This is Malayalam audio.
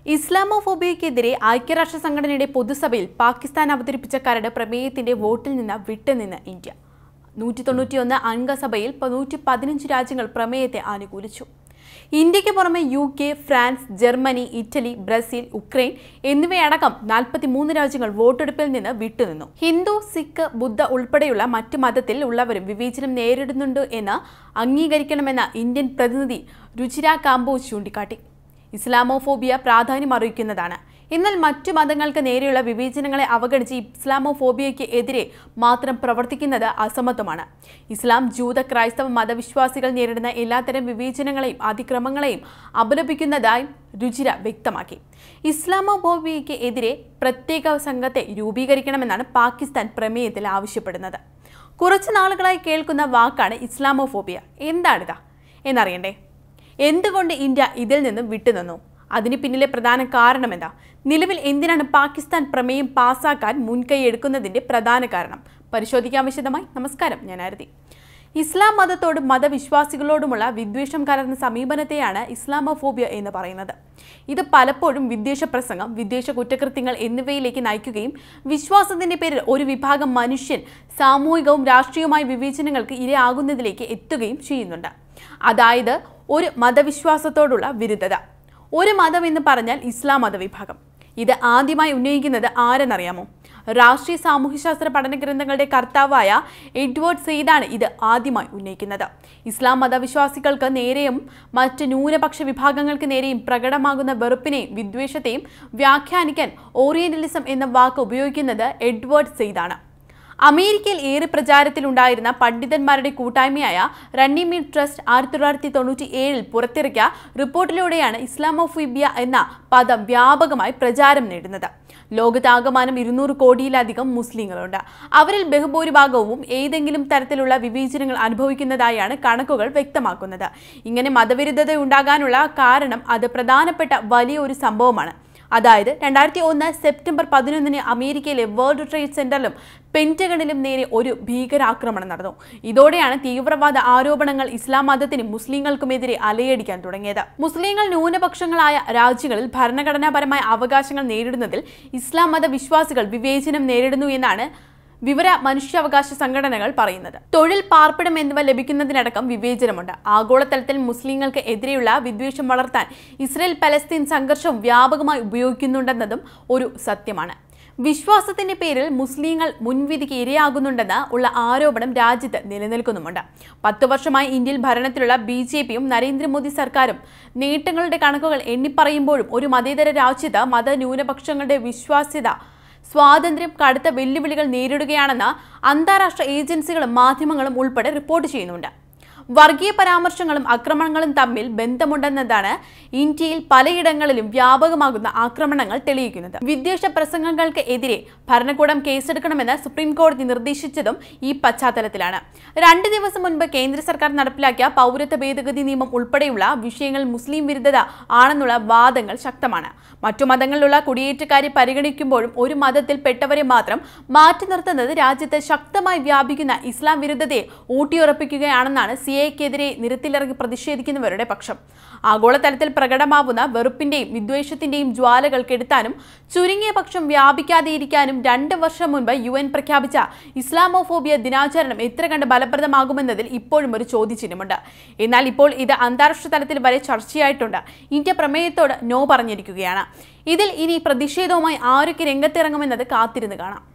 ഇസ്ലാമോഫോബിയയ്ക്കെതിരെ ഐക്യരാഷ്ട്ര സംഘടനയുടെ പൊതുസഭയിൽ പാകിസ്ഥാൻ അവതരിപ്പിച്ച കരട് പ്രമേയത്തിന്റെ വോട്ടിൽ നിന്ന് വിട്ടുനിന്ന് ഇന്ത്യ നൂറ്റി തൊണ്ണൂറ്റിയൊന്ന് അംഗസഭയിൽ നൂറ്റി പതിനഞ്ച് രാജ്യങ്ങൾ പ്രമേയത്തെ അനുകൂലിച്ചു ഇന്ത്യക്ക് പുറമെ U K France Germany Italy Brazil Ukraine എന്നിവയടക്കം നാൽപ്പത്തിമൂന്ന് രാജ്യങ്ങൾ വോട്ടെടുപ്പിൽ നിന്ന് വിട്ടുനിന്നു ഹിന്ദു സിഖ് ബുദ്ധ ഉൾപ്പെടെയുള്ള മറ്റു മതത്തിൽ ഉള്ളവരും വിവേചനം നേരിടുന്നുണ്ട് എന്ന് അംഗീകരിക്കണമെന്ന ഇന്ത്യൻ പ്രതിനിധി രുചിര കാംബോജ് ചൂണ്ടിക്കാട്ടി ഇസ്ലാമോഫോബിയ പ്രാധാന്യം അറിയിക്കുന്നതാണ് എന്നാൽ മറ്റു മതങ്ങൾക്ക് നേരെയുള്ള വിവേചനങ്ങളെ അവഗണിച്ച് ഇസ്ലാമോഫോബിയയ്ക്ക് എതിരെ മാത്രം പ്രവർത്തിക്കുന്നത് അസമത്വമാണ് ഇസ്ലാം ജൂത ക്രൈസ്തവ മതവിശ്വാസികൾ നേരിടുന്ന എല്ലാത്തരം വിവേചനങ്ങളെയും അതിക്രമങ്ങളെയും അപലപിക്കുന്നതായി രുചിര വ്യക്തമാക്കി ഇസ്ലാമോഫോബിയയ്ക്ക് എതിരെ പ്രത്യേക സംഘത്തെ രൂപീകരിക്കണമെന്നാണ് പാകിസ്ഥാൻ പ്രമേയത്തിൽ ആവശ്യപ്പെടുന്നത് കുറച്ചു നാളുകളായി കേൾക്കുന്ന വാക്കാണ് ഇസ്ലാമോഫോബിയ എന്താണിത് എന്നറിയണ്ടേ എന്തുകൊണ്ട് ഇന്ത്യ ഇതിൽ നിന്നും വിട്ടുനിന്നു അതിന് പിന്നിലെ പ്രധാന കാരണം എന്താ നിലവിൽ എന്തിനാണ് പാകിസ്ഥാൻ പ്രമേയം പാസാക്കാൻ മുൻകൈ എടുക്കുന്നതിന്റെ പ്രധാന കാരണം പരിശോധിക്കാൻ വിശദമായി നമസ്കാരം ഞാൻ ആരതി ഇസ്ലാം മതത്തോടും മതവിശ്വാസികളോടുമുള്ള വിദ്വേഷം കലർന്ന സമീപനത്തെയാണ് ഇസ്ലാമോഫോബിയ എന്ന് പറയുന്നത് ഇത് പലപ്പോഴും വിദ്വേഷ പ്രസംഗം വിദ്വേഷ കുറ്റകൃത്യങ്ങൾ എന്നിവയിലേക്ക് നയിക്കുകയും വിശ്വാസത്തിന്റെ പേരിൽ ഒരു വിഭാഗം മനുഷ്യൻ സാമൂഹികവും രാഷ്ട്രീയവുമായ വിവേചനങ്ങൾക്ക് ഇരയാകുന്നതിലേക്ക് എത്തുകയും ചെയ്യുന്നുണ്ട് അതായത് ഒരു മതവിശ്വാസത്തോടുള്ള വിരുദ്ധത ഒരു മതം എന്ന് പറഞ്ഞാൽ ഇസ്ലാം മതവിഭാഗം ഇത് ആദ്യമായി ഉന്നയിക്കുന്നത് ആരെന്നറിയാമോ രാഷ്ട്രീയ സാമൂഹ്യശാസ്ത്ര പഠന ഗ്രന്ഥങ്ങളുടെ കർത്താവായ എഡ്വേർഡ് സെയ്ദാണ് ഇത് ആദ്യമായി ഉന്നയിക്കുന്നത് ഇസ്ലാം മതവിശ്വാസികൾക്ക് നേരെയും മറ്റ് ന്യൂനപക്ഷ വിഭാഗങ്ങൾക്ക് നേരെയും പ്രകടമാകുന്ന വെറുപ്പിനെയും വിദ്വേഷത്തെയും വ്യാഖ്യാനിക്കാൻ ഓറിയന്റലിസം എന്ന വാക്ക് ഉപയോഗിക്കുന്നത് എഡ്വേർഡ് സെയ്ദാണ് അമേരിക്കയിൽ ഏറെ പ്രചാരത്തിലുണ്ടായിരുന്ന പണ്ഡിതന്മാരുടെ കൂട്ടായ്മയായ റണ്ണിമീർ ട്രസ്റ്റ് ആയിരത്തി തൊള്ളായിരത്തി തൊണ്ണൂറ്റി ഏഴിൽ പുറത്തിറക്കിയ റിപ്പോർട്ടിലൂടെയാണ് ഇസ്ലാമോഫോബിയ എന്ന പദം വ്യാപകമായി പ്രചാരം നേടുന്നത് ലോകത്താകമാനം ഇരുന്നൂറ് കോടിയിലധികം മുസ്ലിങ്ങളുണ്ട് അവരിൽ ബഹുഭൂരിഭാഗവും ഏതെങ്കിലും തരത്തിലുള്ള വിവേചനങ്ങൾ അനുഭവിക്കുന്നതായാണ് കണക്കുകൾ വ്യക്തമാക്കുന്നത് ഇങ്ങനെ മതവിരുദ്ധത ഉണ്ടാകാനുള്ള കാരണം അത് പ്രധാനപ്പെട്ട വലിയ ഒരു സംഭവമാണ് അതായത് രണ്ടായിരത്തി ഒന്ന് സെപ്റ്റംബർ പതിനൊന്നിന് അമേരിക്കയിലെ വേൾഡ് ട്രേഡ് സെന്ററിലും പെൻറ്റഗണിലും നേരെ ഒരു ഭീകരാക്രമണം നടന്നു ഇതോടെയാണ് തീവ്രവാദ ആരോപണങ്ങൾ ഇസ്ലാം മതത്തിനും മുസ്ലിങ്ങൾക്കുമെതിരെ അലയടിക്കാൻ തുടങ്ങിയത് മുസ്ലിങ്ങൾ ന്യൂനപക്ഷങ്ങളായ രാജ്യങ്ങളിൽ ഭരണഘടനാപരമായ അവകാശങ്ങൾ നേരിടുന്നതിൽ ഇസ്ലാം മത വിശ്വാസികൾ വിവേചനം നേരിടുന്നു എന്നാണ് വിവര മനുഷ്യാവകാശ സംഘടനകൾ പറയുന്നത് തൊഴിൽ പാർപ്പിടം എന്നിവ ലഭിക്കുന്നതിനടക്കം വിവേചനമുണ്ട് ആഗോളതലത്തിൽ മുസ്ലിങ്ങൾക്ക് എതിരെയുള്ള വിദ്വേഷം വളർത്താൻ ഇസ്രയേൽ പലസ്തീൻ സംഘർഷം വ്യാപകമായി ഉപയോഗിക്കുന്നുണ്ടെന്നതും ഒരു സത്യമാണ് വിശ്വാസത്തിന്റെ പേരിൽ മുസ്ലിങ്ങൾ മുൻവിധിക്ക് ഇരയാകുന്നുണ്ടെന്ന് ഉള്ള ആരോപണം രാജ്യത്ത് നിലനിൽക്കുന്നുമുണ്ട് പത്ത് വർഷമായി ഇന്ത്യയിൽ ഭരണത്തിലുള്ള ബി ജെ പിയും നരേന്ദ്രമോദി സർക്കാരും നേട്ടങ്ങളുടെ കണക്കുകൾ എണ്ണിപ്പറയുമ്പോഴും ഒരു മതേതര രാജ്യത്ത് മതന്യൂനപക്ഷങ്ങളുടെ വിശ്വാസ്യത സ്വാതന്ത്ര്യം കടുത്ത വെല്ലുവിളികൾ നേരിടുകയാണെന്ന് അന്താരാഷ്ട്ര ഏജൻസികളും മാധ്യമങ്ങളും ഉൾപ്പെടെ റിപ്പോർട്ട് ചെയ്യുന്നുണ്ട് വർഗീയ പരാമർശങ്ങളും ആക്രമണങ്ങളും തമ്മിൽ ബന്ധമുണ്ടെന്നതാണ് ഇന്ത്യയിൽ പലയിടങ്ങളിലും വ്യാപകമാകുന്ന ആക്രമണങ്ങൾ തെളിയിക്കുന്നത് വിദ്വേഷ പ്രസംഗങ്ങൾക്ക് എതിരെ ഭരണകൂടം കേസെടുക്കണമെന്ന് സുപ്രീം കോടതി നിർദ്ദേശിച്ചതും ഈ പശ്ചാത്തലത്തിലാണ് രണ്ട് ദിവസം മുൻപ് കേന്ദ്ര സർക്കാർ നടപ്പിലാക്കിയ പൗരത്വ ഭേദഗതി നിയമം ഉൾപ്പെടെയുള്ള വിഷയങ്ങൾ മുസ്ലിം വിരുദ്ധത ആണെന്നുള്ള വാദങ്ങൾ ശക്തമാണ് മറ്റു മതങ്ങളിലുള്ള കുടിയേറ്റക്കാരെ പരിഗണിക്കുമ്പോഴും ഒരു മതത്തിൽ പെട്ടവരെ മാത്രം മാറ്റി നിർത്തുന്നത് രാജ്യത്ത് ശക്തമായി വ്യാപിക്കുന്ന ഇസ്ലാം വിരുദ്ധതയെ ഊട്ടിയുറപ്പിക്കുകയാണെന്നാണ് സി എക്കെതിരെ നിരത്തിലിറങ്ങി പ്രതിഷേധിക്കുന്നവരുടെ പക്ഷം ആഗോളതലത്തിൽ പ്രകടമാവുന്ന വെറുപ്പിന്റെയും വിദ്വേഷത്തിന്റെയും ജ്വാലകൾ കെടുത്താനും ചുരുങ്ങിയ പക്ഷം വ്യാപിക്കാതെയിരിക്കാനും രണ്ട് വർഷം മുൻപ് യു എൻ പ്രഖ്യാപിച്ച ഇസ്ലാമോഫോബിയ ദിനാചരണം എത്ര കണ്ട് ഫലപ്രദമാകുമെന്നതിൽ ഇപ്പോഴും ഒരു ചോദ്യചിഹ്നമുണ്ട് എന്നാൽ ഇപ്പോൾ ഇത് അന്താരാഷ്ട്ര തലത്തിൽ വരെ ചർച്ചയായിട്ടുണ്ട് ഇന്ത്യ പ്രമേയത്തോട് നോ പറഞ്ഞിരിക്കുകയാണ് ഇതിൽ ഇനി പ്രതിഷേധവുമായി ആരൊക്കെ രംഗത്തിറങ്ങുമെന്നത് കാത്തിരുന്ന് കാണാം